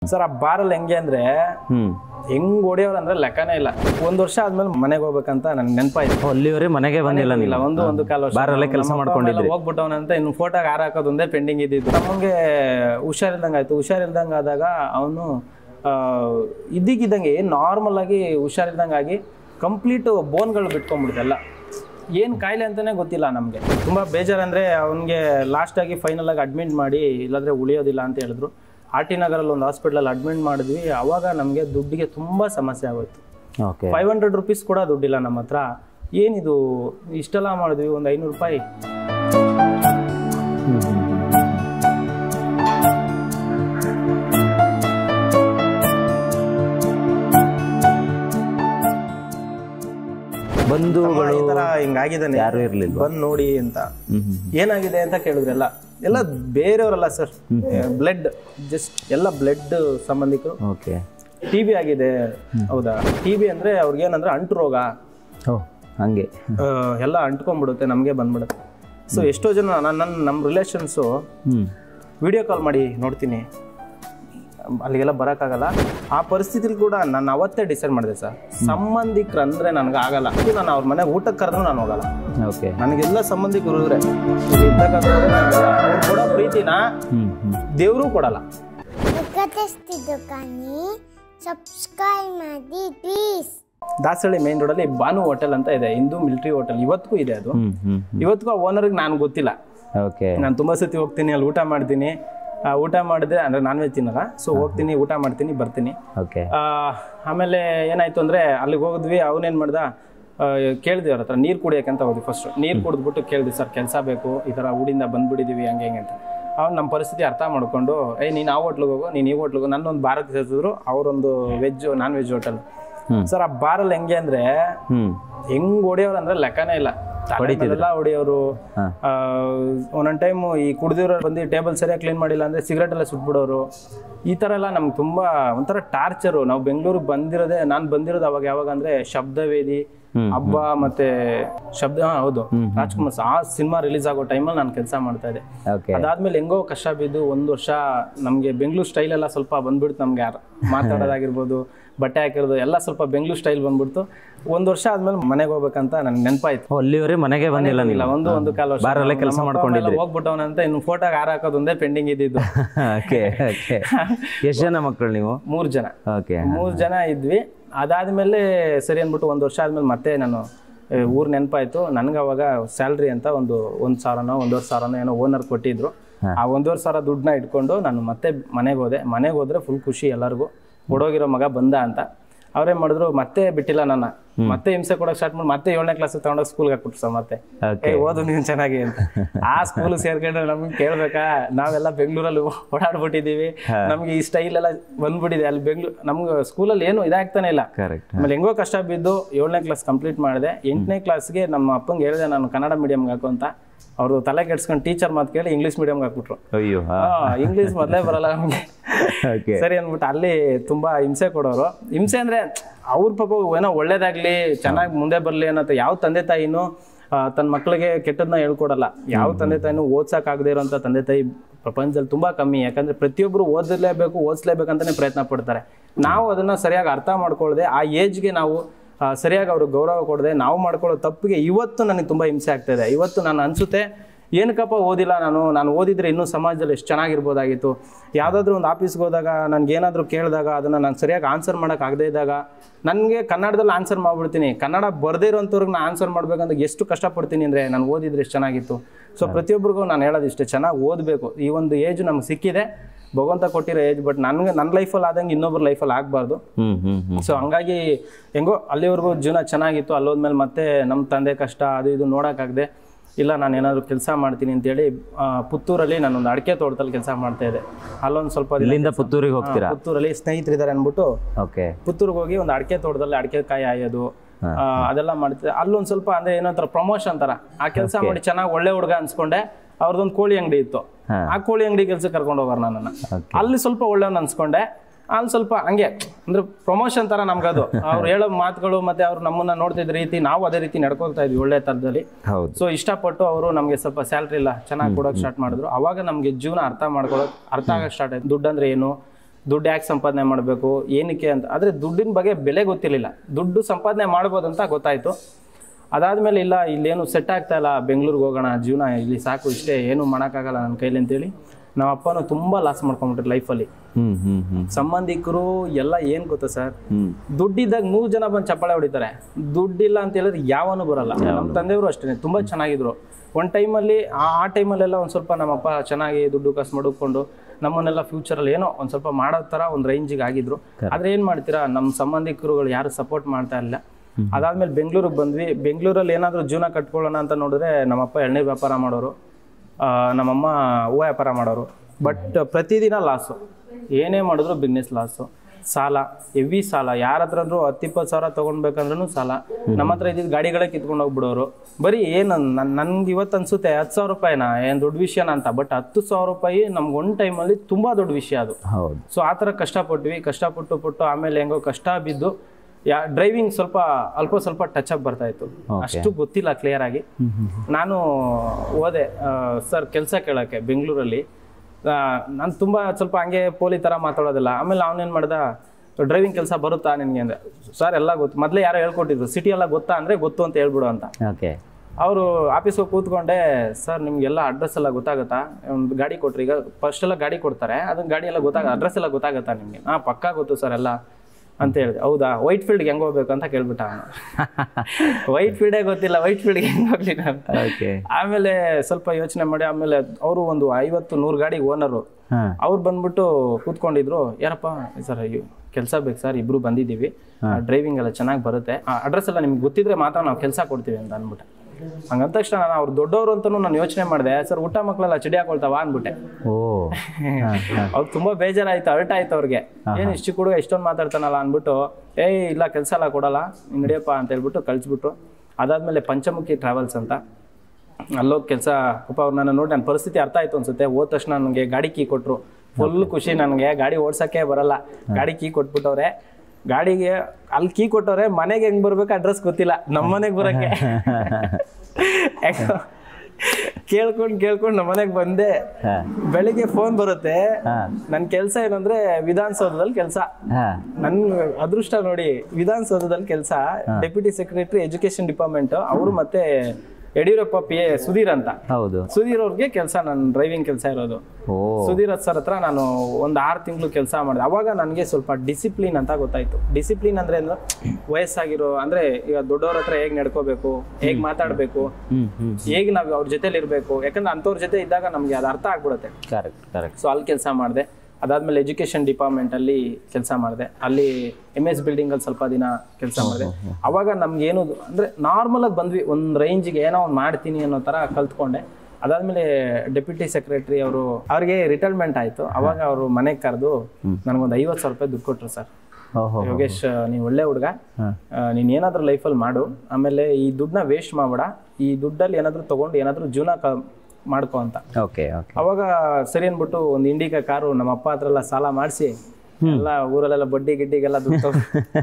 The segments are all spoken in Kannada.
ಸರ್ ಆ ಬಾರಲ್ಲಿ ಹೆಂಗೆ ಅಂದ್ರೆ ಹ್ಮ್ ಹೆಂಗ್ ಹೊಡೆಯೋರು ಅಂದ್ರೆ ಲೆಕ್ಕನೇ ಇಲ್ಲ ಒಂದ್ ವರ್ಷ ಆದ್ಮೇಲೆ ಮನೆಗೆ ಹೋಗ್ಬೇಕಂತ ನನ್ ನೆನಪಾಯ್ತು ಓ, ಅಲ್ಲಿವರೆಗೆ ಮನೆಗೆ ಬಂದಿಲ್ಲ ಇಲ್ಲ ನೀವು ಒಂದು ಒಂದು ಕಾಲ ವರ್ಷ ಬಾರಲ್ಲೇ ಕೆಲಸ ಮಾಡ್ಕೊಂಡಿದ್ರಿ ಹೋಗ್ಬಿಟ್ಟವನಂತ ಇನ್ನು ಫೋಟೋಗೆ ಹಾರ ಹಾಕೋದೊಂದೇ ಪೆಂಡಿಂಗ್ ಇದ್ದಿದ್ದು ನಮಗೆ ಹುಷಾರಿಲ್ದಂಗೆ ಆಯ್ತು ಹುಷಾರಿಲ್ದಂಗೆ ಆದಾಗ ಅವನು ಇದ್ದಕ್ಕಿದ್ದಂಗೆ ನಾರ್ಮಲ್ ಆಗಿ ಹುಷಾರಿಲ್ದಂಗೆ ಆಗಿ ಕಂಪ್ಲೀಟ್ ಬೋನ್ಗಳು ಬಿಟ್ಕೊಂಡ್ಬಿಡ್ತಲ್ಲ ಏನು ಕಾಯಿಲೆ ಅಂತಲೇ ಗೊತ್ತಿಲ್ಲ ನಮಗೆ ತುಂಬ ಬೇಜಾರಂದರೆ ಅವನಿಗೆ ಲಾಸ್ಟಾಗಿ ಫೈನಲ್ ಆಗಿ ಅಡ್ಮಿಟ್ ಮಾಡಿ ಇಲ್ಲಾಂದರೆ ಉಳಿಯೋದಿಲ್ಲ ಅಂತ ಹೇಳಿದ್ರು ಆರ್ ಟಿ ನಗರಲ್ಲಿ ಒಂದು ಹಾಸ್ಪಿಟ್ಲಲ್ಲಿ ಅಡ್ಮಿಟ್ ಮಾಡಿದ್ವಿ ಅವಾಗ ನಮಗೆ ದುಡ್ಡಿಗೆ ತುಂಬ ಸಮಸ್ಯೆ ಆಗೋಯ್ತು ಓಕೆ ಫೈವ್ ಹಂಡ್ರೆಡ್ ರುಪೀಸ್ ಕೂಡ ದುಡ್ಡಿಲ್ಲ ನಮ್ಮ ಹತ್ರ ಏನಿದು ಇಷ್ಟೆಲ್ಲ ಮಾಡಿದ್ವಿ ಒಂದು ಐನೂರು ರೂಪಾಯಿ ಬಂಧುಗಳು ಈ ತರ ಹಿಂಗಾಗಿದ್ದಾನೆ ಯಾರು ಇರ್ಲಿಲ್ವಾ ಬಂದು ನೋಡಿ ಅಂತ ಹ್ಮ್ ಹ್ಮ್ ಏನಾಗಿದೆ ಅಂತ ಕೇಳಿದ್ರೆಲ್ಲ ಎಲ್ಲ ಬೇರೆಯವರಲ್ಲ ಸರ್ ಬ್ಲಡ್ ಜಸ್ಟ್ ಎಲ್ಲ ಬ್ಲಡ್ ಸಂಬಂಧಿಕರು ಓಕೆ ಟಿ ಬಿ ಆಗಿದೆ ಹೌದಾ ಟಿ ಬಿ ಅಂದ್ರೆ ಅವ್ರಿಗೆ ಏನಂದ್ರೆ ಅಂಟು ರೋಗ ಓ ಹಂಗೆ ಆ, ಎಲ್ಲ ಅಂಟ್ಕೊಂಡ್ಬಿಡುತ್ತೆ ನಮಗೆ ಬಂದ್ಬಿಡುತ್ತೆ ಸೊ ಎಷ್ಟೋ ಜನ ನನ್ನ ನನ್ನ ನಮ್ಮ ರಿಲೇಷನ್ಸು ಹ್ಮ್ ವಿಡಿಯೋ ಕಾಲ್ ಮಾಡಿ ನೋಡ್ತೀನಿ ಅಲ್ಲಿಗೆಲ್ಲ ಬರೋಕ್ಕಾಗಲ್ಲ ಆ ಪರಿಸ್ಥಿತಿಲಿ ಕೂಡ ನಾನು ಅವತ್ತೇ ಡಿಸೈಡ್ ಮಾಡಿದೆ ಸರ್ ಸಂಬಂಧಿಕರು ಅಂದ್ರೆ ನನಗೆ ಆಗಲ್ಲ ಇದು ನಾನು ಅವ್ರ ಮನೆಗೆ ಊಟಕ್ಕೆ ಕರೆದ್ರು ನಾನು ಹೋಗಲ್ಲ ಓಕೆ ನನಗೆಲ್ಲ ಸಂಬಂಧಿಕರು ಇವ್ರೆ ಇರ್ತಕ್ಕಂಥವ್ರು ನನಗೆಲ್ಲ ಅವ್ರು ಕೊಡೋ ಪ್ರೀತಿನ ಹ್ಮ್ ಹ್ಮ್ ದೇವರು ಕೊಡಲ್ಲ ಮುಖದಷ್ಟಿದ್ದು ಕಾನಿ ಸಬ್ಸ್ಕ್ರೈಬ್ ಮಾಡಿ ಪ್ಲೀಸ್ ದಾಸಹಳ್ಳಿ ಮೇನ್ ರೋಡಲ್ಲಿ ಬಾನು ಹೋಟೆಲ್ ಅಂತ ಇದೆ ಹಿಂದೂ ಮಿಲಿಟರಿ ಹೋಟೆಲ್ ಇವತ್ತಿಗೂ ಇದೆ ಅದು ಹ್ಮ್ ಹ್ಮ್ ಇವತ್ತಿಗೂ ಆ ಓನರ್ಗೆ ನಾನು ಗೊತ್ತಿಲ್ಲ ಓಕೆ ನಾನು ತುಂಬ ಸತಿ ಹೋಗ್ತೀನಿ ಅಲ್ಲಿ ಊಟ ಮಾಡ್ತೀನಿ ಆ, ಊಟ ಮಾಡಿದ್ರೆ ಅಂದರೆ ನಾನ್ ವೆಜ್ ತಿನ್ನಲ್ಲ ಸೊ ಹೋಗ್ತೀನಿ ಊಟ ಮಾಡ್ತೀನಿ ಬರ್ತೀನಿ ಓಕೆ ಆ, ಆಮೇಲೆ ಏನಾಯ್ತು ಅಂದರೆ ಅಲ್ಲಿಗೆ ಹೋಗಿದ್ವಿ ಅವನೇನು ಮಾಡ್ದ ಆ, ಕೇಳಿದ್ವಿ ಅವ್ರ ಹತ್ರ ನೀರು ಕುಡಿಯೋಕೆ ಅಂತ ಹೋದ್ವಿ ಫಸ್ಟ್ ನೀರು ಕುಡಿದ್ಬಿಟ್ಟು ಕೇಳಿದ್ವಿ ಸರ್ ಕೆಲಸ ಬೇಕು ಈ ಥರ ಊರಿಂದ ಬಂದ್ಬಿಟ್ಟಿದ್ದೀವಿ ಹಂಗೆ ಹೆಂಗೆ ಅಂತ ಅವ್ನು ನಮ್ಮ ಪರಿಸ್ಥಿತಿ ಅರ್ಥ ಮಾಡ್ಕೊಂಡು ಏಯ್ ನೀನು ಆ ಹೋಟ್ಲಿಗೆ ಹೋಗು ನೀನು ಈ ಹೋಟ್ಲಿಗೆ ಹೋಗು ನನ್ನೊಂದು ಬಾರಕ್ಕೆ ಸೇರಿಸಿದ್ರು ಅವರೊಂದು ವೆಜ್ ನಾನ್ ವೆಜ್ ಹೋಟೆಲ್ ಹ್ಮ್. ಸರ್ ಆ ಬಾರಲ್ಲಿ ಹೆಂಗೆ ಅಂದರೆ ಹ್ಮ್ ಹೆಂಗ್ ಹೊಡೆಯೋರು ಅಂದ್ರೆ ಲೆಕ್ಕನೇ ಇಲ್ಲ ಎಲ್ಲ ಹೊಡೆಯೋರು ಹಾ. ಒಂದೊಂದು ಟೈಮ್ ಈ ಕುಡ್ದಿರೋ ಬಂದು ಟೇಬಲ್ ಸರಿಯಾಗಿ ಕ್ಲೀನ್ ಮಾಡಿಲ್ಲ ಅಂದ್ರೆ ಸಿಗರೇಟ್ ಎಲ್ಲ ಸುಟ್ಬಿಡೋರು ಈ ಥರ ಎಲ್ಲ ನಮ್ಗೆ ತುಂಬಾ ಒಂಥರ ಟಾರ್ಚರು ನಾವು ಬೆಂಗಳೂರಿಗೆ ಬಂದಿರೋದೇ ನಾನು ಬಂದಿರೋದು ಅವಾಗ ಯಾವಾಗ ಅಂದ್ರೆ ಶಬ್ದವೇದಿ ಹ್ಮ್. ಹಬ್ಬ ಮತ್ತೆ ಶಬ್ದ ಹಾ, ಹೌದು ರಾಜ್ಕುಮಾರ್ ಆ ಸಿನಿಮಾ ರಿಲೀಸ್ ಆಗೋ ಟೈಮಲ್ಲಿ ನಾನು ಕೆಲಸ ಮಾಡ್ತಾ ಇದ್ದೆ ಓಕೆ ಅದಾದ್ಮೇಲೆ ಹೆಂಗೋ ಕಷ್ಟ ಬಿದ್ದು ಒಂದು ವರ್ಷ ನಮಗೆ ಬೆಂಗಳೂರು ಸ್ಟೈಲ್ ಎಲ್ಲ ಸ್ವಲ್ಪ ಬಂದ್ಬಿಡ್ತು ನಮ್ಗೆ ಯಾರು ಮಾತಾಡೋದಾಗಿರ್ಬೋದು ಬಟ್ಟೆ ಹಾಕಿರೋದು ಎಲ್ಲ ಸ್ವಲ್ಪ ಬೆಂಗಳೂರು ಸ್ಟೈಲ್ ಬಂದ್ಬಿಡ್ತು ಒಂದು ವರ್ಷ ಆದ್ಮೇಲೆ ಮನೆಗೆ ಹೋಗ್ಬೇಕಂತ ನನಗೆ ನೆನಪಾಯ್ತು ಓ, ಅಲ್ಲಿವರೆಗೆ ಮನೆಗೆ ಬಂದಿಲ್ಲ ಇಲ್ಲ ನೀವು ಒಂದು ಒಂದು ಕಾಲ ವರ್ಷ ಬಾರಲ್ಲೇ ಕೆಲಸ ಮಾಡ್ಕೊಂಡಿದ್ರಿ ಹೋಗ್ಬಿಟ್ಟವನಂತ ಇನ್ನು ಫೋಟೋಗೆ ಹಾರ ಹಾಕೋದೊಂದೇ ಪೆಂಡಿಂಗ್ ಇದ್ದಿದ್ದು ಓಕೆ ಓಕೆ ಎಷ್ಟು ಜನ ಮಕ್ಕಳು ನೀವು ಮೂರು ಜನ ಓಕೆ ಮೂರು ಜನ ಇದ್ವಿ ಅದಾದ್ಮೇಲೆ ಸರಿ ಅಂದ್ಬಿಟ್ಟು ಒಂದು ವರ್ಷ ಆದ್ಮೇಲೆ ಮತ್ತೆ ನಾನು ಏ, ಊರ್ ನೆನಪಾಯ್ತು ನನಗೆ ಅವಾಗ ಸ್ಯಾಲ್ರಿ ಅಂತ ಒಂದು ಒಂದು ಸಾವಿರನೋ ಒಂದೂವರೆ ಸಾವಿರನೋ ಏನೋ ಓನರ್ ಕೊಟ್ಟಿದ್ರು ಆ ಒಂದೂವರೆ ಸಾವಿರ ದುಡ್ಡನ್ನ ಇಟ್ಕೊಂಡು ನಾನು ಮತ್ತೆ ಮನೆಗೆ ಹೋದೆ ಮನೆಗೆ ಹೋದ್ರೆ ಫುಲ್ ಖುಷಿ ಎಲ್ಲರಿಗೂ ಓಡೋಗಿರೋ ಮಗ ಬಂದ ಅಂತ ಅವ್ರೇನ್ ಮಾಡಿದ್ರು ಮತ್ತೆ ಬಿಟ್ಟಿಲ್ಲ ನನ್ನ ಮತ್ತೆ ಹಿಂಸೆ ಕೊಡೋಕೆ ಸ್ಟಾರ್ಟ್ ಮಾಡಿ ಮತ್ತೆ ಏಳನೇ ಕ್ಲಾಸ್ ತಗೊಂಡೋಗಿ ಸ್ಕೂಲ್ಗೆ ಹಾಕ್ಬಿಟ್ರು ಸರ್ ಮತ್ತೆ ಓಕೆ ಏ ಓದು ನೀನು ಚೆನ್ನಾಗಿ ಅಂತ ಆ ಸ್ಕೂಲ್ ಸೇರ್ಕೊಂಡ್ರೆ ನಮ್ಗೆ ಕೇಳ್ಬೇಕಾ ನಾವೆಲ್ಲ ಬೆಂಗಳೂರಲ್ಲಿ ಓಡಾಡ್ಬಿಟ್ಟಿದೀವಿ ನಮ್ಗೆ ಈ ಸ್ಟೈಲ್ ಎಲ್ಲ ಬಂದ್ಬಿಟ್ಟಿದೆ ಅಲ್ಲಿ ಬೆಂಗಳೂರು ನಮ್ಗೆ ಸ್ಕೂಲಲ್ಲಿ ಏನು ಇದಾಗ್ತಾನೆ ಇಲ್ಲ ಕರೆಕ್ಟ್ ಆಮೇಲೆ ಹೆಂಗೋ ಕಷ್ಟ ಬಿದ್ದು ಏಳನೇ ಕ್ಲಾಸ್ ಕಂಪ್ಲೀಟ್ ಮಾಡಿದೆ ಎಂಟನೇ ಕ್ಲಾಸ್ಗೆ ನಮ್ಮ ಅಪ್ಪಂಗೆ ಹೇಳಿದೆ ನಾನು ಕನ್ನಡ ಮೀಡಿಯಮ್ಗೆ ಹಾಕು ಅಂತ ಅವರು ತಲೆ ಕೆಡ್ಸ್ಕೊಂಡು ಟೀಚರ್ ಮಾತು ಕೇಳಿ ಇಂಗ್ಲೀಷ್ ಮೀಡಿಯಮ್ಗೆ ಹಾಕ್ಬಿಟ್ರು ಅಯ್ಯೋ ಹಾ ಇಂಗ್ಲೀಷ್ ಮೊದಲೇ ಬರಲ್ಲ ನಮಗೆ ಓಕೆ ಸರಿ ಅಂದ್ಬಿಟ್ಟು ಅಲ್ಲಿ ತುಂಬಾ ಹಿಂಸೆ ಕೊಡೋರು ಹಿಂಸೆ ಅಂದ್ರೆ ಅವ್ರ ಪಾಪ ಏನೋ ಒಳ್ಳೇದಾಗ್ಲಿ ಚೆನ್ನಾಗಿ ಮುಂದೆ ಬರಲಿ ಅನ್ನೋ ಯಾವ ತಂದೆ ತಾಯಿನೂ ಆ, ತನ್ನ ಮಕ್ಕಳಿಗೆ ಕೆಟ್ಟದನ್ನ ಹೇಳ್ಕೊಡಲ್ಲ ಯಾವ ತಂದೆ ತಾಯಿನೂ ಓದ್ಸಕ್ಕಾಗದೇ ಇರೋಂಥ ತಂದೆ ತಾಯಿ ಪ್ರಪಂಚದಲ್ಲಿ ತುಂಬಾ ಕಮ್ಮಿ ಯಾಕಂದ್ರೆ ಪ್ರತಿಯೊಬ್ಬರು ಓದಲೇಬೇಕು ಓದಿಸ್ಲೇಬೇಕಂತಾನೆ ಪ್ರಯತ್ನ ಪಡ್ತಾರೆ ನಾವು ಅದನ್ನ ಸರಿಯಾಗಿ ಅರ್ಥ ಮಾಡ್ಕೊಳ್ಳದೆ ಆ ಏಜ್ಗೆ ನಾವು ಆ, ಸರಿಯಾಗಿ ಅವ್ರಿಗೆ ಗೌರವ ಕೊಡದೆ ನಾವು ಮಾಡ್ಕೊಳ್ಳೋ ತಪ್ಪಿಗೆ ಇವತ್ತು ನನಗೆ ತುಂಬಾ ಹಿಂಸೆ ಆಗ್ತಾ ಇದೆ ಇವತ್ತು ನಾನು ಅನ್ಸುತ್ತೆ ಏನಕ್ಕಪ್ಪ ಓದಿಲ್ಲ ನಾನು ನಾನು ಓದಿದ್ರೆ ಇನ್ನೂ ಸಮಾಜದಲ್ಲಿ ಎಷ್ಟು ಚೆನ್ನಾಗಿರ್ಬೋದಾಗಿತ್ತು ಯಾವುದಾದ್ರೂ ಒಂದು ಆಫೀಸ್ಗೆ ಹೋದಾಗ ನನಗೆ ಏನಾದರೂ ಕೇಳಿದಾಗ ಅದನ್ನು ನಾನು ಸರಿಯಾಗಿ ಆನ್ಸರ್ ಮಾಡೋಕ್ಕಾಗದೇ ಇದ್ದಾಗ ನನಗೆ ಕನ್ನಡದಲ್ಲಿ ಆನ್ಸರ್ ಮಾಡ್ಬಿಡ್ತೀನಿ ಕನ್ನಡ ಬರದೇ ಇರೋಂಥವ್ರಿಗೆ ನಾನು ಆನ್ಸರ್ ಮಾಡ್ಬೇಕಂದ್ರೆ ಎಷ್ಟು ಕಷ್ಟಪಡ್ತೀನಿ ಅಂದರೆ ನಾನು ಓದಿದ್ರೆ ಎಷ್ಟು ಚೆನ್ನಾಗಿತ್ತು ಸೊ ಪ್ರತಿಯೊಬ್ಬರಿಗೂ ನಾನು ಹೇಳೋದು ಇಷ್ಟೇ ಚೆನ್ನಾಗಿ ಓದಬೇಕು ಈ ಒಂದು ಏಜ್ ನಮ್ಗೆ ಸಿಕ್ಕಿದೆ ಭಗವಂತ ಕೊಟ್ಟಿರೋ ಏಜ್ ಬಟ್ ನನಗೆ ನನ್ನ ಲೈಫಲ್ಲಿ ಆದಂಗೆ ಇನ್ನೊಬ್ಬರ ಲೈಫಲ್ಲಿ ಆಗಬಾರ್ದು ಹ್ಮ್ ಹ್ಮ್ ಹ್ಮ್ ಸೊ ಹಂಗಾಗಿ ಹೆಂಗೋ ಅಲ್ಲಿವರೆಗೂ ಜೀವನ ಚೆನ್ನಾಗಿತ್ತು ಅಲ್ಲೋದ್ಮೇಲೆ ಮತ್ತೆ ನಮ್ಮ ತಂದೆ ಕಷ್ಟ ಅದು ಇದು ನೋಡೋಕ್ಕಾಗದೆ ಇಲ್ಲ ನಾನು ಏನಾದರೂ ಕೆಲಸ ಮಾಡ್ತೀನಿ ಅಂತೇಳಿ ಆ, ಪುತ್ತೂರಲ್ಲಿ ನಾನೊಂದು ಅಡಿಕೆ ತೋಟದಲ್ಲಿ ಕೆಲಸ ಮಾಡ್ತಾ ಇದ್ದೆ ಅಲ್ಲೊಂದು ಸ್ವಲ್ಪ ದಿನ ಇಲ್ಲಿಂದ ಪುತ್ತೂರಿಗೆ ಆ, ಹೋಗ್ತೀರಾ ಪುತ್ತೂರಲ್ಲಿ ಸ್ನೇಹಿತರಿದ್ದಾರೆ ಅಂದ್ಬಿಟ್ಟು ಓಕೆ ಪುತ್ತೂರಿಗೆ ಹೋಗಿ ಒಂದು ಅಡಿಕೆ ತೋಟದಲ್ಲಿ ಅಡಿಕೆ ಕಾಯಿ ಆಯೋದು ಆ, ಅದೆಲ್ಲ ಮಾಡ್ತಿದ್ದೆ ಅಲ್ಲೊಂದು ಸ್ವಲ್ಪ ಅಂದ್ರೆ ಏನೋ ಒಂಥರ ಪ್ರಮೋಷನ್ ತರ ಆ ಕೆಲಸ ಮಾಡಿ ಚೆನ್ನಾಗಿ ಒಳ್ಳೆ ಹುಡುಗ ಅನ್ಸ್ಕೊಂಡೆ ಅವ್ರದ್ದೊಂದು ಕೋಳಿ ಅಂಗಡಿ ಇತ್ತು ಹಾ. ಆ ಕೋಳಿ ಅಂಗಡಿ ಕೆಲ್ಸಕ್ಕೆ ಕರ್ಕೊಂಡು ಹೋಗೋರು ನನ್ನನ್ನು ಅಲ್ಲಿ ಸ್ವಲ್ಪ ಒಳ್ಳೆಯವನ್ ಅನ್ಸ್ಕೊಂಡೆ ಅಲ್ಲಿ ಸ್ವಲ್ಪ ಹಂಗೆ ಅಂದ್ರೆ ಪ್ರಮೋಷನ್ ತರ ನಮ್ಗದು ಅವ್ರು ಹೇಳೋ ಮಾತುಗಳು ಮತ್ತೆ ಅವ್ರು ನಮ್ಮನ್ನ ನೋಡ್ತಿದ್ದ ರೀತಿ ನಾವು ಅದೇ ರೀತಿ ನಡ್ಕೊಳ್ತಾ ಇದ್ವಿ ಒಳ್ಳೆ ತರದಲ್ಲಿ ಹೌದು ಸೊ ಇಷ್ಟಪಟ್ಟು ಅವರು ನಮಗೆ ಸ್ವಲ್ಪ ಸ್ಯಾಲ್ರಿ ಇಲ್ಲ ಚೆನ್ನಾಗಿ ಕೊಡೋಕೆ ಸ್ಟಾರ್ಟ್ ಮಾಡಿದ್ರು ಅವಾಗ ನಮಗೆ ಜೀವನ ಅರ್ಥ ಮಾಡ್ಕೊಳ್ಳೋಕೆ ಅರ್ಥ ಆಗಕ್ಕೆ ಸ್ಟಾರ್ಟ್ ಆಯ್ತು ದುಡ್ಡು ಅಂದ್ರೆ ಏನು ದುಡ್ಡು ಯಾಕೆ ಸಂಪಾದನೆ ಮಾಡಬೇಕು ಏನಕ್ಕೆ ಅಂತ ಆದರೆ ದುಡ್ಡಿನ ಬಗ್ಗೆ ಬೆಲೆ ಗೊತ್ತಿರಲಿಲ್ಲ ದುಡ್ಡು ಸಂಪಾದನೆ ಮಾಡ್ಬೋದು ಅಂತ ಗೊತ್ತಾಯಿತು ಅದಾದಮೇಲೆ ಇಲ್ಲ ಇಲ್ಲೇನು ಸೆಟ್ ಆಗ್ತಾ ಇಲ್ಲ ಬೆಂಗಳೂರಿಗೆ ಹೋಗೋಣ ಜೀವನ ಇಲ್ಲಿ ಸಾಕು ಇಷ್ಟೇ ಏನು ಮಾಡೋಕ್ಕಾಗಲ್ಲ ನನ್ನ ಕೈಲಿ ಅಂತೇಳಿ ನಮ್ಮ ಅಪ್ಪನೂ ತುಂಬ ಲಾಸ್ ಮಾಡ್ಕೊಂಬಿಟ್ರು ಲೈಫಲ್ಲಿ ಹ್ಮ್ ಹ್ಮ್ ಹ್ಮ್ ಸಂಬಂಧಿಕರು ಎಲ್ಲ ಏನು ಗೊತ್ತಾ ಸರ್ ಹ್ಮ್ ದುಡ್ಡಿದ್ದಾಗ ನೂರು ಜನ ಬಂದು ಚಪ್ಪಾಳೆ ಹೊಡಿತಾರೆ ದುಡ್ಡಿಲ್ಲ ಅಂತ ಹೇಳಿದ್ರೆ ಯಾವನು ಬರಲ್ಲ ನಮ್ಮ ತಂದೆಯವರು ಅಷ್ಟೇ ತುಂಬ ಚೆನ್ನಾಗಿದ್ರು ಒಂದು ಟೈಮಲ್ಲಿ ಆ ಆ ಟೈಮಲ್ಲೆಲ್ಲ ಒಂದು ಸ್ವಲ್ಪ ನಮ್ಮಪ್ಪ ಚೆನ್ನಾಗಿ ದುಡ್ಡು ಕಾಸು ಮಡುಕೊಂಡು ನಮ್ಮನ್ನೆಲ್ಲ ಫ್ಯೂಚರಲ್ಲಿ ಏನೋ ಒಂದು ಸ್ವಲ್ಪ ಮಾಡೋ ಥರ ಒಂದು ರೇಂಜಿಗೆ ಆಗಿದ್ರು ಆದರೆ ಏನು ಮಾಡ್ತೀರಾ ನಮ್ಮ ಸಂಬಂಧಿಕರುಗಳು ಯಾರು ಸಪೋರ್ಟ್ ಮಾಡ್ತಾ ಇಲ್ಲ ಅದಾದ್ಮೇಲೆ ಬೆಂಗಳೂರಿಗೆ ಬಂದ್ವಿ ಬೆಂಗಳೂರಲ್ಲಿ ಏನಾದರೂ ಜೀವನ ಕಟ್ಕೊಳ್ಳೋಣ ಅಂತ ನೋಡಿದ್ರೆ ನಮ್ಮಪ್ಪ ಎಣ್ಣೆ ವ್ಯಾಪಾರ ಮಾಡೋರು ಆ, ನಮ್ಮಮ್ಮ ಹೂವು ವ್ಯಾಪಾರ ಮಾಡೋರು ಬಟ್ ಪ್ರತಿದಿನ ಲಾಸು ಏನೇ ಮಾಡಿದ್ರು ಬಿಸ್ನೆಸ್ ಲಾಸು ಸಾಲ ಹೆವಿ ಸಾಲ ಯಾರ ಹತ್ರ ಹತ್ತಿಪ್ಪತ್ತು ಸಾವಿರ ತೊಗೊಳ್ಬೇಕಂದ್ರೂ ಸಾಲ ನಮ್ಮ ಹತ್ರ ಇದ್ದಿದ್ದು ಗಾಡಿಗಳೇ ಕಿತ್ಕೊಂಡು ಹೋಗ್ಬಿಡೋರು ಬರೀ ಏನು ನನ್ ನನ್ಗೆ ಇವತ್ತು ಅನ್ಸುತ್ತೆ ಹತ್ತು ಸಾವಿರ ರೂಪಾಯಿನ ಏನು ದೊಡ್ಡ ವಿಷಯನ ಅಂತ ಬಟ್ ಹತ್ತು ಸಾವಿರ ರೂಪಾಯಿ ನಮ್ಗೆ ಒಂದು ಟೈಮಲ್ಲಿ ತುಂಬ ದೊಡ್ಡ ವಿಷಯ ಅದು ಹೌದು ಸೊ ಆ ಥರ ಕಷ್ಟಪಟ್ವಿ ಕಷ್ಟಪಟ್ಟು ಪಟ್ಟು ಆಮೇಲೆ ಹೆಂಗೋ ಕಷ್ಟ ಬಿದ್ದು ಯಾ ಡ್ರೈವಿಂಗ್ ಸ್ವಲ್ಪ ಅಲ್ಪ ಸ್ವಲ್ಪ ಟಚ್ ಅಪ್ ಬರ್ತಾ ಇತ್ತು ಅಷ್ಟು ಗೊತ್ತಿಲ್ಲ ಕ್ಲಿಯರ್ ಆಗಿ ನಾನು ಹೋದೆ ಸರ್ ಕೆಲಸ ಕೇಳೋಕ್ಕೆ ಬೆಂಗಳೂರಲ್ಲಿ ನಾನು ತುಂಬ ಸ್ವಲ್ಪ ಹಂಗೆ ಪೋಲಿ ಥರ ಮಾತಾಡೋದಿಲ್ಲ ಆಮೇಲೆ ಅವನೇನು ಮಾಡ್ದ ಡ್ರೈವಿಂಗ್ ಕೆಲಸ ಬರುತ್ತಾ ನಿನಗೆ ಅಂದರೆ ಸರ್ ಎಲ್ಲ ಗೊತ್ತು ಮೊದಲೇ ಯಾರೋ ಹೇಳ್ಕೊಟ್ಟಿದ್ರು ಸಿಟಿ ಎಲ್ಲ ಗೊತ್ತಾ ಅಂದರೆ ಗೊತ್ತು ಅಂತ ಹೇಳ್ಬಿಡು ಅಂತ ಓಕೆ ಅವರು ಆಫೀಸ್ಗೆ ಕೂತ್ಕೊಂಡೆ ಸರ್ ನಿಮಗೆಲ್ಲ ಅಡ್ರೆಸ್ ಎಲ್ಲ ಗೊತ್ತಾಗುತ್ತಾ ಒಂದು ಗಾಡಿ ಕೊಟ್ರಿ ಈಗ ಫಸ್ಟ್ ಎಲ್ಲ ಗಾಡಿ ಕೊಡ್ತಾರೆ ಅದನ್ನ ಗಾಡಿ ಎಲ್ಲ ಗೊತ್ತಾಗ ಅಡ್ರೆಸ್ ಎಲ್ಲ ಗೊತ್ತಾಗುತ್ತಾ ನಿಮಗೆ ಹಾಂ ಪಕ್ಕಾ ಗೊತ್ತು ಸರ್ ಎಲ್ಲ ಅಂತ ಹೇಳಿದೆ ಹೌದಾ ವೈಟ್ ಫೀಲ್ಡ್ಗೆ ಹೆಂಗೆ ಹೋಗ್ಬೇಕು ಅಂತ ಕೇಳ್ಬಿಟ್ಟ ಅವನು ವೈಟ್ ಫೀಲ್ಡೇ ಗೊತ್ತಿಲ್ಲ ವೈಟ್ ಫೀಲ್ಡ್ಗೆ ಹೆಂಗೆ ಹೋಗ್ಲಿ ನಾನು ಓಕೆ ಆಮೇಲೆ ಸ್ವಲ್ಪ ಯೋಚನೆ ಮಾಡಿ ಆಮೇಲೆ ಅವರು ಒಂದು ಐವತ್ತು ನೂರು ಗಾಡಿ ಓನರು ಹಾ ಅವ್ರು ಬಂದ್ಬಿಟ್ಟು ಕೂತ್ಕೊಂಡಿದ್ರು ಯಾರಪ್ಪ ಸರ್ ಕೆಲಸ ಬೇಕು ಸರ್ ಇಬ್ರು ಬಂದಿದ್ದೀವಿ ಡ್ರೈವಿಂಗ್ ಎಲ್ಲ ಚೆನ್ನಾಗಿ ಬರುತ್ತೆ ಅಡ್ರೆಸ್ ಎಲ್ಲ ನಿಮ್ಗೆ ಗೊತ್ತಿದ್ರೆ ಮಾತ್ರ ನಾವು ಕೆಲಸ ಕೊಡ್ತೀವಿ ಅಂತ ಅಂದ್ಬಿಟ್ಟೆ ಹಂಗಂದ ತಕ್ಷಣ ನಾನು ಅವ್ರು ದೊಡ್ಡವರು ಅಂತಲೂ ನಾನು ಯೋಚನೆ ಮಾಡಿದೆ ಸರ್ ಊಟ ಮಕ್ಕಳೆಲ್ಲ ಚಡಿ ಹಾಕೊಳ್ತಾವ ಅಂದ್ಬಿಟ್ಟೆ ಓ ಹಾ ಹಾ ಅವ್ರು ತುಂಬಾ ಬೇಜಾರಾಯ್ತು ಅರ್ಟ್ ಆಯ್ತು ಅವ್ರಿಗೆ ಏನು ಇಷ್ಟು ಕೂಡ ಎಷ್ಟೊಂದು ಮಾತಾಡ್ತಾನಲ್ಲ ಅಂದ್ಬಿಟ್ಟು ಏಯ್ ಇಲ್ಲ ಕೆಲಸ ಎಲ್ಲ ಕೊಡಲ್ಲ ನೀನ್ ನಡಿಯಪ್ಪ ಅಂತ ಹೇಳ್ಬಿಟ್ಟು ಕಳಿಸ್ಬಿಟ್ರು ಅದಾದ್ಮೇಲೆ ಪಂಚಮುಖಿ ಟ್ರಾವೆಲ್ಸ್ ಅಂತ ಅಲ್ಲೋಗಿ ಕೆಲಸ ಪಾಪ ಅವ್ರು ನನ್ನ ನೋಡಿ ನನ್ನ ಪರಿಸ್ಥಿತಿ ಅರ್ಥ ಆಯ್ತು ಅನ್ಸುತ್ತೆ ಹೋದ ತಕ್ಷಣ ನನಗೆ ಗಾಡಿ ಕೀ ಕೊಟ್ರು ಫುಲ್ ಖುಷಿ ನನಗೆ ಗಾಡಿ ಓಡ್ಸಕ್ಕೆ ಬರಲ್ಲ ಗಾಡಿ ಕೀ ಕೊಟ್ಬಿಟ್ಟವ್ರೆ ಗಾಡಿಗೆ ಅಲ್ಲಿ ಕೀ ಕೊಟ್ಟವ್ರೆ ಮನೆಗೆ ಹೆಂಗ್ ಬರ್ಬೇಕು ಅಡ್ರೆಸ್ ಗೊತ್ತಿಲ್ಲ ನಮ್ಮ ಮನೆಗೆ ಬರಕ್ಕೆ ಯಾಕೋ ಕೇಳ್ಕೊಂಡು ಕೇಳ್ಕೊಂಡು ನಮ್ಮ ಮನೆಗೆ ಬಂದೆ ಹಾ ಬೆಳಿಗ್ಗೆ ಫೋನ್ ಬರುತ್ತೆ ಹಾ ನನ್ನ ಕೆಲಸ ಏನಂದ್ರೆ ವಿಧಾನಸೌಧದಲ್ಲಿ ಕೆಲಸ ಹಾ ನನ್ ಅದೃಷ್ಟ ನೋಡಿ ವಿಧಾನಸೌಧದಲ್ಲಿ ಕೆಲಸ ಡೆಪ್ಯೂಟಿ ಸೆಕ್ರೆಟರಿ ಎಜುಕೇಶನ್ ಡಿಪಾರ್ಟ್ಮೆಂಟ್ ಅವರು ಮತ್ತೆ ಯಡಿಯೂರಪ್ಪ ಪಿ ಎ ಸುಧೀರ್ ಅಂತ ಹೌದು ಸುಧೀರ್ ಅವ್ರಿಗೆ ಕೆಲಸ ನನ್ನ ಡ್ರೈವಿಂಗ್ ಕೆಲಸ ಇರೋದು ಓ ಸುಧೀರ್ ಸರ್ ಹತ್ರ ನಾನು ಒಂದು ಆರು ತಿಂಗಳು ಕೆಲಸ ಮಾಡಿದೆ ಅವಾಗ ನನಗೆ ಸ್ವಲ್ಪ ಡಿಸಿಪ್ಲಿನ್ ಅಂತ ಗೊತ್ತಾಯ್ತು ಡಿಸಿಪ್ಲಿನ್ ಅಂದ್ರೆ ಏನು ವಯಸ್ಸಾಗಿರೋ ಅಂದ್ರೆ ಈಗ ದೊಡ್ಡವ್ರ ಹತ್ರ ಹೇಗ್ ನಡ್ಕೋಬೇಕು ಹೇಗ್ ಮಾತಾಡ್ಬೇಕು ಹ್ಮ್ ಹ್ಮ್ ಹೇಗ್ ನಾವು ಅವ್ರ ಜೊತೆಲಿ ಇರಬೇಕು ಯಾಕಂದ್ರೆ ಅಂಥವ್ರ ಜೊತೆ ಇದ್ದಾಗ ನಮ್ಗೆ ಅದು ಅರ್ಥ ಆಗ್ಬಿಡುತ್ತೆ ಕರೆಕ್ಟ್ ಕರೆಕ್ಟ್ ಸೊ ಅಲ್ಲಿ ಕೆಲಸ ಮಾಡಿದೆ ಅದಾದ್ಮೇಲೆ ಎಜುಕೇಶನ್ ಡಿಪಾರ್ಟ್ಮೆಂಟಲ್ಲಿ ಕೆಲಸ ಮಾಡಿದೆ ಅಲ್ಲಿ ಎಮ್ ಎಸ್ ಬಿಲ್ಡಿಂಗಲ್ಲಿ ಸ್ವಲ್ಪ ದಿನ ಕೆಲಸ ಮಾಡಿದೆ ಅವಾಗ ನಮ್ಗೆ ಏನು ಅಂದರೆ ನಾರ್ಮಲಾಗಿ ಬಂದ್ವಿ ಒಂದು ರೇಂಜಿಗೆ ಏನೋ ಒಂದು ಮಾಡ್ತೀನಿ ಅನ್ನೋ ಥರ ಕಲ್ತ್ಕೊಂಡೆ ಅದಾದ್ಮೇಲೆ ಡೆಪ್ಯೂಟಿ ಸೆಕ್ರೆಟರಿ ಅವರು ಅವ್ರಿಗೆ ರಿಟೈರ್ಮೆಂಟ್ ಆಯಿತು ಅವಾಗ ಅವರು ಮನೆಗೆ ಕರೆದು ನನಗೊಂದು ಐವತ್ತು ಸಾವಿರ ರೂಪಾಯಿ ದುಡ್ಡು ಕೊಟ್ಟರು ಸರ್ ಓಹೋ ಯೋಗೇಶ್ ನೀವು ಒಳ್ಳೆ ಹುಡುಗ ನೀನು ಏನಾದರೂ ಲೈಫಲ್ಲಿ ಮಾಡು ಆಮೇಲೆ ಈ ದುಡ್ಡನ್ನ ವೇಸ್ಟ್ ಮಾಡಬೇಡ ಈ ದುಡ್ಡಲ್ಲಿ ಏನಾದರೂ ತೊಗೊಂಡು ಏನಾದರೂ ಜೀವನ ಕ ಮಾಡ್ಕೊ ಅಂತ ಓಕೆ ಓಕೆ ಅವಾಗ ಸರಿ ಅನ್ಬಿಟ್ಟು ಒಂದು ಇಂಡಿಕಾ ಕಾರು ನಮ್ಮ ಅಪ್ಪ ಹತ್ರ ಎಲ್ಲ ಸಾಲ ಮಾಡಿಸಿ ಎಲ್ಲ ಊರಲ್ಲೆಲ್ಲ ಬಡ್ಡಿ ಗಿಡ್ಡಿಗೆಲ್ಲ ದುಡ್ಡು ತಗೊಂಡು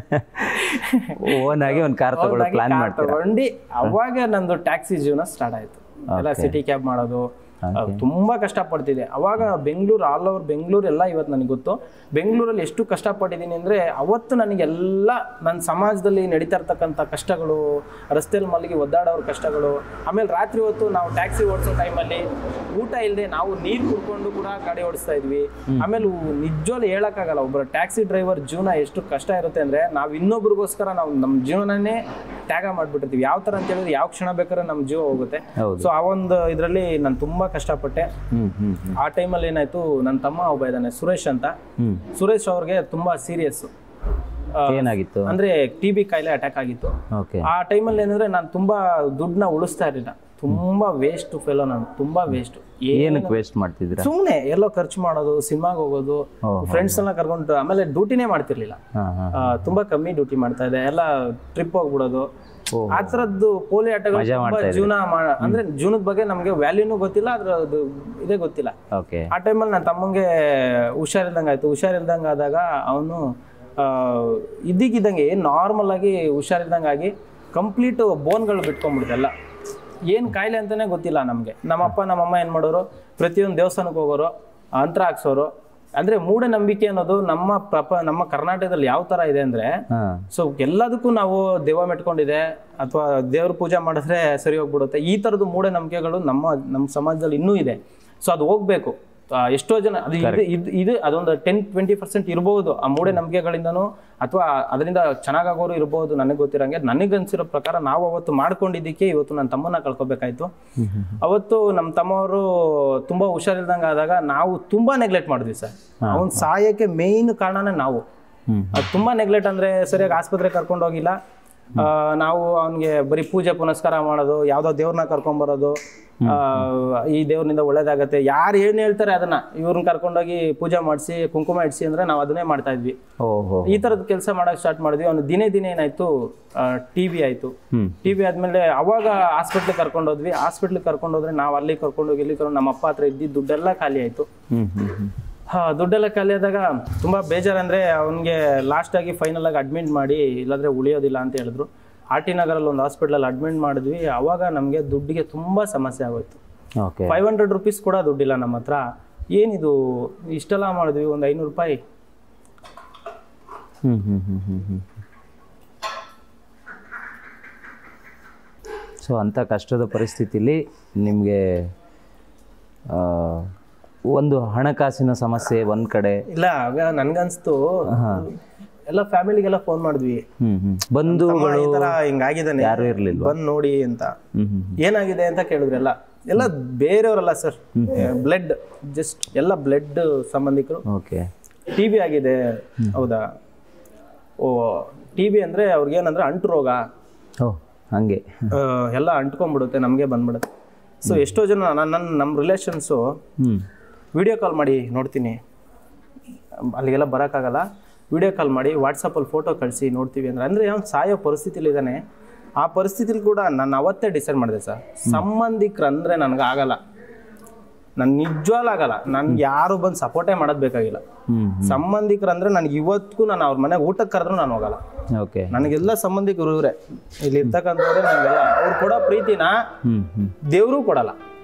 ಓನ್ ಆಗಿ ಒಂದು ಕಾರ್ ತಗೊಳ್ಳೋ ಪ್ಲಾನ್ ಕಾರ್ ಮಾಡ್ತೀರಾ ತಗೊಂಡು ಅವಾಗ ನಂದು ಟ್ಯಾಕ್ಸಿ ಜೀವನ ಸ್ಟಾರ್ಟ್ ಆಯ್ತು ಎಲ್ಲ ಸಿಟಿ ಕ್ಯಾಬ್ ಮಾಡೋದು ಅಹ್, ತುಂಬಾ ಕಷ್ಟಪಡ್ತಿದ್ದೆ ಅವಾಗ ಬೆಂಗಳೂರು ಆಲ್ ಓವರ್ ಬೆಂಗಳೂರು ಎಲ್ಲ ಇವತ್ತು ನನಗೆ ಗೊತ್ತು ಬೆಂಗಳೂರಲ್ಲಿ ಎಷ್ಟು ಕಷ್ಟಪಟ್ಟಿದ್ದೀನಿ ಅಂದ್ರೆ ಅವತ್ತು ನನಗೆಲ್ಲ ನನ್ನ ಸಮಾಜದಲ್ಲಿ ನಡೀತಾ ಇರ್ತಕ್ಕಂಥ ಕಷ್ಟಗಳು ರಸ್ತೆಯಲ್ಲಿ ಮಲಗಿ ಒದ್ದಾಡೋರ ಕಷ್ಟಗಳು ಆಮೇಲೆ ರಾತ್ರಿ ಹೊತ್ತು ನಾವು ಟ್ಯಾಕ್ಸಿ ಓಡಿಸೋ ಟೈಮಲ್ಲಿ ಊಟ ಇಲ್ಲದೆ ನಾವು ನೀರು ಕುಡ್ಕೊಂಡು ಕೂಡ ಗಾಡಿ ಓಡಿಸ್ತಾ ಇದ್ವಿ ಆಮೇಲೆ ನಿಜವಾಗ್ಲೂ ಹೇಳಕ್ಕಾಗಲ್ಲ ಒಬ್ಬರ ಟ್ಯಾಕ್ಸಿ ಡ್ರೈವರ್ ಜೀವನ ಎಷ್ಟು ಕಷ್ಟ ಇರುತ್ತೆ ಅಂದ್ರೆ ನಾವು ಇನ್ನೊಬ್ರಿಗೋಸ್ಕರ ನಾವು ನಮ್ಮ ಜೀವನನೇ ತ್ಯಾಗ ಮಾಡ್ಬಿಟ್ಟಿರ್ತೀವಿ ಯಾವ ತರ ಅಂತ ಹೇಳಿದ್ರೆ ಯಾವ ಕ್ಷಣ ಬೇಕಾದ್ರೆ ನಮ್ಮ ಜೀವ ಹೋಗುತ್ತೆ ಹೌದು. ಸೊ ಆ ಒಂದು ಇದರಲ್ಲಿ ನಾನು ತುಂಬಾ ಕಷ್ಟಪಟ್ಟೆ ಹ್ಮ್ ಹ್ಮ್ ಹ್ಮ್ ಆ ಟೈಮಲ್ಲಿ ಏನಾಯ್ತು ನನ್ನ ತಮ್ಮ ಒಬ್ಬ ಇದ್ದಾನೆ ಸುರೇಶ್ ಅಂತ ಹ್ಮ್ ಸುರೇಶ್ ಅವ್ರಿಗೆ ತುಂಬಾ ಸೀರಿಯಸ್ ಏನಾಗಿತ್ತು ಅಂದ್ರೆ ಟಿ ಬಿ ಕಾಯಿಲೆ ಅಟ್ಯಾಕ್ ಆಗಿತ್ತು ಓಕೆ ಆ ಟೈಮಲ್ಲಿ ಏನಂದ್ರೆ ನಾನು ತುಂಬಾ ದುಡ್ಡನ್ನ ಉಳಿಸ್ತಾ ಇರಲಿಲ್ಲ ತುಂಬಾ ವೇಸ್ಟ್ ಫೆಲೋ ನಾನು ತುಂಬಾ ವೇಸ್ಟ್ ಏನಕ್ಕೆ ವೇಸ್ಟ್ ಮಾಡ್ತಿದ್ದೀರಾ ಸುಮ್ಮನೆ ಎಲ್ಲೋ ಖರ್ಚು ಮಾಡೋದು ಸಿನಿಮಾಗೆ ಹೋಗೋದು ಫ್ರೆಂಡ್ಸ್ ಎಲ್ಲ ಕರ್ಕೊಂಡು ಆಮೇಲೆ ಡ್ಯೂಟಿನೇ ಮಾಡ್ತಿರ್ಲಿಲ್ಲ ಹಾ ಹಾ ಆ, ತುಂಬಾ ಕಮ್ಮಿ ಡ್ಯೂಟಿ ಮಾಡ್ತಾ ಇದೆ ಎಲ್ಲ ಟ್ರಿಪ್ ಹೋಗ್ಬಿಡೋದು ಆ ಥರದ್ದು ಪೋಲಿ ಆಟಗಳು ತುಂಬಾ ಜೀವನ ಮಾ- ಅಂದ್ರೆ ಜೀವನದ ಬಗ್ಗೆ ನಮಗೆ ವ್ಯಾಲ್ಯೂನು ಗೊತ್ತಿಲ್ಲ ಅದ್ರ ಅದು ಇದೇ ಗೊತ್ತಿಲ್ಲ ಓಕೆ ಆ ಟೈಮಲ್ಲಿ ನನ್ನ ತಮ್ಮಂಗೆ ಹುಷಾರಿಲ್ದಂಗೆ ಆಯ್ತು ಹುಷಾರಿಲ್ದಂಗೆ ಆದಾಗ ಅವನು ಇದ್ದಕ್ಕಿದ್ದಂಗೆ ನಾರ್ಮಲ್ ಆಗಿ ಹುಷಾರಿಲ್ದಂಗೆ ಆಗಿ ಕಂಪ್ಲೀಟ್ ಬೋನ್ಗಳು ಬಿಟ್ಕೊಂಡ್ಬಿಡ್ತು ಎಲ್ಲ ಏನು ಕಾಯಿಲೆ ಅಂತಾನೆ ಗೊತ್ತಿಲ್ಲ ನಮಗೆ ನಮ್ಮಪ್ಪ ನಮ್ಮಮ್ಮ ಏನು ಮಾಡೋರು ಪ್ರತಿಯೊಂದು ದೇವಸ್ಥಾನಕ್ಕೆ ಹೋಗೋರು ಅಂತ್ರ ಹಾಕ್ಸೋರು ಅಂದ್ರೆ ಮೂಢನಂಬಿಕೆ ಅನ್ನೋದು ನಮ್ಮ ಪ್ರಪ ನಮ್ಮ ಕರ್ನಾಟಕದಲ್ಲಿ ಯಾವ ತರ ಇದೆ ಅಂದ್ರೆ ಹಾ ಸೊ ಎಲ್ಲದಕ್ಕೂ ನಾವು ದೆವ್ವ ಮೆಟ್ಕೊಂಡಿದೆ ಅಥವಾ ದೇವ್ರ ಪೂಜೆ ಮಾಡಿದ್ರೆ ಸರಿ ಹೋಗ್ಬಿಡುತ್ತೆ ಈ ಥರದ್ದು ಮೂಢನಂಬಿಕೆಗಳು ನಮ್ಮ ನಮ್ಮ ಸಮಾಜದಲ್ಲಿ ಇನ್ನೂ ಇದೆ ಸೊ ಅದು ಹೋಗ್ಬೇಕು ಆ, ಎಷ್ಟೋ ಜನ ಅದು ಇದು ಇದು ಇದು ಅದೊಂದು ಟೆನ್ ಟ್ವೆಂಟಿ ಪರ್ಸೆಂಟ್ ಇರ್ಬೋದು ಆ ಮೂಢನಂಬಿಕೆಗಳಿಂದನೂ ಅಥವಾ ಅದರಿಂದ ಚೆನ್ನಾಗಾಗೋರು ಇರ್ಬೋದು ನನಗೆ ಗೊತ್ತಿರಂಗೆ ನನಗನ್ಸಿರೋ ಪ್ರಕಾರ ನಾವು ಅವತ್ತು ಮಾಡ್ಕೊಂಡಿದ್ದಕ್ಕೆ ಇವತ್ತು ನನ್ನ ತಮ್ಮನ್ನ ಕಳ್ಕೊಬೇಕಾಯ್ತು ಅವತ್ತು ನಮ್ಮ ತಮ್ಮವರು ತುಂಬಾ ಹುಷಾರಿಲ್ದಂಗೆ ಆದಾಗ ನಾವು ತುಂಬಾ ನೆಗ್ಲೆಕ್ಟ್ ಮಾಡಿದ್ವಿ ಸರ್ ಅವ್ನು ಸಾಯಕ್ಕೆ ಮೇಯ್ನ್ ಕಾರಣನೇ ನಾವು ಹ್ಮ್ ಅದು ತುಂಬಾ ನೆಗ್ಲೆಕ್ಟ್ ಅಂದ್ರೆ ಸರಿಯಾಗಿ ಆಸ್ಪತ್ರೆ ಕರ್ಕೊಂಡು ಹೋಗಿಲ್ಲ ಆ, ನಾವು ಅವನಿಗೆ ಬರೀ ಪೂಜೆ ಪುನಸ್ಕಾರ ಮಾಡೋದು ಯಾವ್ದೋ ದೇವ್ರನ್ನ ಕರ್ಕೊಂಡ್ ಬರೋದು ಆ, ಈ ದೇವ್ರನಿಂದ ಒಳ್ಳೇದಾಗತ್ತೆ ಯಾರು ಏನ್ ಹೇಳ್ತಾರೆ ಅದನ್ನ ಇವ್ರನ್ನ ಕರ್ಕೊಂಡೋಗಿ ಪೂಜೆ ಮಾಡಿಸಿ ಕುಂಕುಮ ಇಡ್ಸಿ ಅಂದ್ರೆ ನಾವು ಅದನ್ನೇ ಮಾಡ್ತಾ ಇದ್ವಿ ಓಹೋ ಈ ತರದ ಕೆಲಸ ಮಾಡಕ್ ಸ್ಟಾರ್ಟ್ ಮಾಡಿದ್ವಿ ಅವ್ನು ದಿನೇ ದಿನೇ ಏನಾಯ್ತು ಟಿ ಬಿ ಆಯ್ತು ಹ್ಮ್ ಟಿ ಬಿ ಆದ್ಮೇಲೆ ಅವಾಗ ಹಾಸ್ಪಿಟ್ಲಿಗೆ ಕರ್ಕೊಂಡು ಹೋದ್ವಿ ಹಾಸ್ಪಿಟ್ಲಿಗೆ ಕರ್ಕೊಂಡು ಹೋದ್ರೆ ನಾವು ಅಲ್ಲಿ ಕರ್ಕೊಂಡು ಹೋಗಿ ಇಲ್ಲಿ ಕರ್ಕೊಂಡು ನಮ್ಮ ಅಪ್ಪ ಹತ್ರ ಇದ್ದಿದ್ದು ದುಡ್ಡೆಲ್ಲ ಖಾಲಿ ಆಯ್ತು ಹ್ಮ್ ಹ್ಮ್ ಹ್ಮ್ ಹಾ ದುಡ್ಡೆಲ್ಲ ಖಾಲಿ ಆದಾಗ ತುಂಬಾ ಬೇಜಾರಂದ್ರೆ ಅವನಿಗೆ ಲಾಸ್ಟ್ ಆಗಿ ಫೈನಲ್ ಆಗಿ ಅಡ್ಮಿಟ್ ಮಾಡಿ ಇಲ್ಲಾಂದ್ರೆ ಉಳಿಯೋದಿಲ್ಲ ಅಂತ ಹೇಳಿದ್ರು ಆರ್ ಟಿ ನಗರಲ್ಲಿ ಒಂದು ಹಾಸ್ಪಿಟಲ್ ಅಡ್ಮಿಟ್ ಮಾಡಿದ್ವಿ ಅವಾಗ ನಮಗೆ ದುಡ್ಡಿಗೆ ತುಂಬಾ ಸಮಸ್ಯೆ ಆಗೋಯ್ತು ಓಕೆ ಫೈವ್ ಹಂಡ್ರೆಡ್ ರುಪೀಸ್ ಕೂಡ ದುಡ್ಡಿಲ್ಲ ನಮ್ಮ ಹತ್ರ ಏನಿದು ಇಷ್ಟೆಲ್ಲ ಮಾಡಿದ್ವಿ ಒಂದು ಐನೂರು ರೂಪಾಯಿ ಹ್ಮ್ ಹ್ಮ್ ಹ್ಮ್ ಹ್ಮ್ ಹ್ಮ್ ಸೊ ಅಂಥ ಕಷ್ಟದ ಪರಿಸ್ಥಿತಿಲಿ ನಿಮಗೆ ಒಂದು ಹಣಕಾಸಿನ ಸಮಸ್ಯೆ ಒಂದು ಕಡೆ ಇಲ್ಲ ಆಗ ನನ್ಗನ್ಸ್ತು ಎಲ್ಲ ಫ್ಯಾಮಿಲಿಗೆಲ್ಲ ಫೋನ್ ಮಾಡಿದ್ವಿ ಹ್ಮ್ ಹ್ಮ್ ಬಂಧು ತಮ್ಮ ಈ ತರ ಹಿಂಗಾಗಿದ್ದಾನೆ ಯಾರು ಇರ್ಲಿಲ್ವಾ ಬಂದ್ ನೋಡಿ ಅಂತ ಹ್ಮ್ ಹ್ಮ್ ಏನಾಗಿದೆ ಅಂತ ಕೇಳಿದ್ರೆಲ್ಲ ಎಲ್ಲ ಬೇರೆಯವರಲ್ಲ ಸರ್ ಬ್ಲಡ್ ಜಸ್ಟ್ ಎಲ್ಲ ಬ್ಲಡ್ ಸಂಬಂಧಿಕರು ಓಕೆ ಟಿ ಬಿ ಆಗಿದೆ ಹೌದಾ ಓ ಟಿ ಬಿ ಅಂದರೆ ಅವ್ರಿಗೇನಂದ್ರೆ ಅಂಟು ರೋಗ ಓ ಹಂಗೆ ಆ, ಎಲ್ಲ ಅಂಟ್ಕೊಂಡ್ಬಿಡುತ್ತೆ ನಮಗೆ ಬಂದ್ಬಿಡುತ್ತೆ ಸೊ ಎಷ್ಟೋ ಜನ ನನ್ನ ನನ್ನ ನಮ್ಮ ರಿಲೇಷನ್ಸು ಹ್ಮ್ ವಿಡಿಯೋ ಕಾಲ್ ಮಾಡಿ ನೋಡ್ತೀನಿ ಅಲ್ಲಿಗೆಲ್ಲ ಬರೋಕ್ಕಾಗಲ್ಲ ವಿಡಿಯೋ ಕಾಲ್ ಮಾಡಿ ವಾಟ್ಸಪ್ಪಲ್ಲಿ ಫೋಟೋ ಕಳಿಸಿ ನೋಡ್ತೀವಿ ಅಂದ್ರೆ ಅಂದರೆ ಅವ್ನು ಸಾಯೋ ಪರಿಸ್ಥಿತಿಲಿ ಇದ್ದಾನೆ ಆ ಪರಿಸ್ಥಿತಿಲಿ ಕೂಡ ನಾನು ಅವತ್ತೇ ಡಿಸೈಡ್ ಮಾಡಿದೆ ಸರ್ ಸಂಬಂಧಿಕರು ಅಂದರೆ ನನಗೆ ಆಗಲ್ಲ ನನ್ ನಿಜವಾಗ್ಲೂ ಆಗಲ್ಲ ನನ್ಗೆ ಯಾರು ಬಂದು ಸಪೋರ್ಟೇ ಮಾಡೋದು ಬೇಕಾಗಿಲ್ಲ ಹ್ಮ್ ಸಂಬಂಧಿಕರು ಅಂದ್ರೆ ನನಗೆ ಇವತ್ತಿಗೂ ನಾನು ಅವ್ರ ಮನೆಗೆ ಊಟಕ್ಕೆ ಕರೆದ್ರೂ ನಾನು ಹೋಗಲ್ಲ ಓಕೆ ನನಗೆಲ್ಲ ಸಂಬಂಧಿಕರು ಇವರೇ ಇಲ್ಲಿ ಇರ್ತಕ್ಕಂಥವ್ರೆ ನನಗೆಲ್ಲ ಅವ್ರು ಕೊಡೋ ಪ್ರೀತಿನ ಹ್ಮ್ ಹ್ಮ್ ದೇವರು ಕೊಡಲ್ಲ